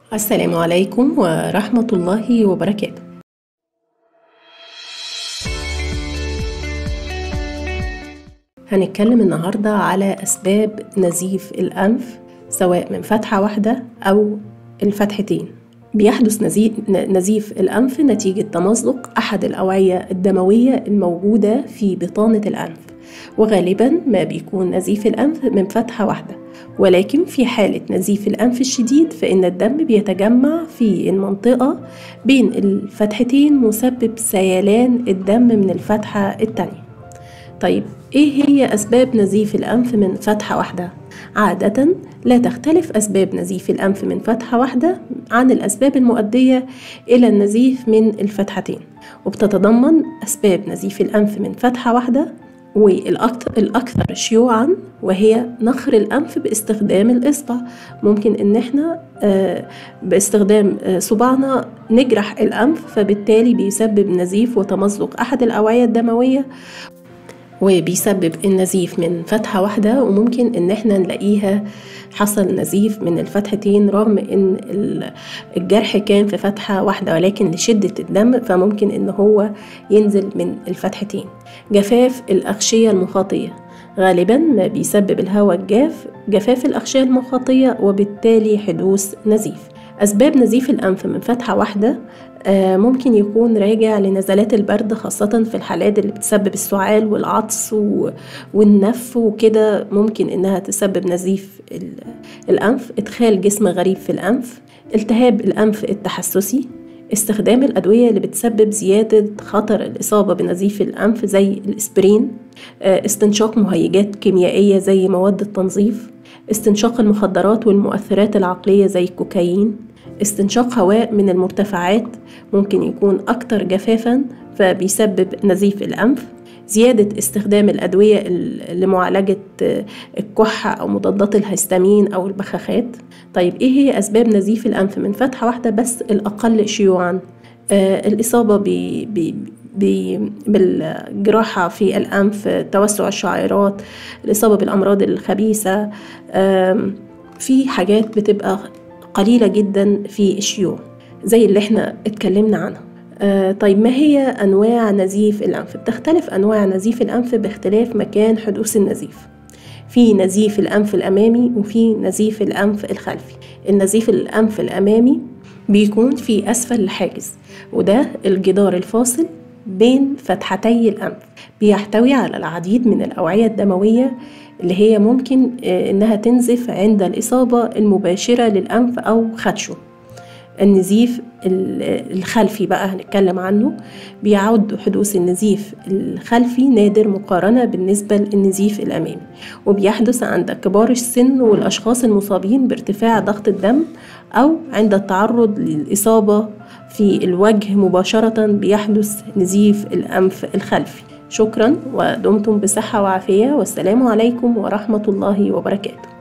السلام عليكم ورحمة الله وبركاته هنتكلم النهاردة على أسباب نزيف الأنف سواء من فتحة واحدة أو الفتحتين بيحدث نزيف الأنف نتيجة تمزق أحد الأوعية الدموية الموجودة في بطانة الأنف وغالبا ما بيكون نزيف الأنف من فتحة واحدة ولكن في حالة نزيف الأنف الشديد فإن الدم بيتجمع في المنطقة بين الفتحتين مسبب سيلان الدم من الفتحة التانية طيب إيه هي أسباب نزيف الأنف من فتحة واحدة؟ عادة لا تختلف أسباب نزيف الأنف من فتحة واحدة عن الأسباب المؤدية إلى النزيف من الفتحتين وبتتضمن أسباب نزيف الأنف من فتحة واحدة والأكثر شيوعا وهي نخر الأنف باستخدام الإصبع ممكن إن إحنا باستخدام صباعنا نجرح الأنف فبالتالي بيسبب نزيف وتمزق أحد الأوعية الدموية وبيسبب النزيف من فتحة واحدة وممكن إن إحنا نلاقيها حصل نزيف من الفتحتين رغم إن الجرح كان في فتحة واحدة ولكن لشدة الدم فممكن إن هو ينزل من الفتحتين جفاف الأغشية المخاطية غالبا ما بيسبب الهواء الجاف جفاف الأغشية المخاطية وبالتالي حدوث نزيف أسباب نزيف الأنف من فتحة واحدة ممكن يكون راجع لنزلات البرد خاصة في الحالات اللي بتسبب السعال والعطس والنف وكده ممكن إنها تسبب نزيف الأنف إدخال جسم غريب في الأنف التهاب الأنف التحسسي استخدام الأدوية اللي بتسبب زيادة خطر الإصابة بنزيف الأنف زي الإسبرين استنشاق مهيجات كيميائية زي مواد التنظيف استنشاق المخدرات والمؤثرات العقلية زي الكوكايين استنشاق هواء من المرتفعات ممكن يكون أكثر جفافا فبيسبب نزيف الأنف زيادة استخدام الأدوية لمعالجة الكحة أو مضادات الهستامين أو البخاخات طيب إيه هي أسباب نزيف الأنف من فتحة واحدة بس الأقل شيوعا آه الإصابة ب بالجراحة في الأنف توسع الشعيرات الإصابة بالأمراض الخبيثة في حاجات بتبقى قليلة جدا في الشيوع زي اللي احنا اتكلمنا عنها آه طيب ما هي أنواع نزيف الأنف؟ بتختلف أنواع نزيف الأنف باختلاف مكان حدوث النزيف في نزيف الأنف الأمامي وفي نزيف الأنف الخلفي النزيف الأنف الأمامي بيكون في أسفل الحاجز وده الجدار الفاصل بين فتحتي الأنف بيحتوي على العديد من الأوعية الدموية اللي هي ممكن إنها تنزف عند الإصابة المباشرة للأنف أو خدشه النزيف الخلفي بقى هنتكلم عنه بيعد حدوث النزيف الخلفي نادر مقارنة بالنسبة للنزيف الأمامي وبيحدث عند كبار السن والأشخاص المصابين بارتفاع ضغط الدم أو عند التعرض للإصابة في الوجه مباشرة بيحدث نزيف الأنف الخلفي شكرا ودمتم بصحة وعافية والسلام عليكم ورحمة الله وبركاته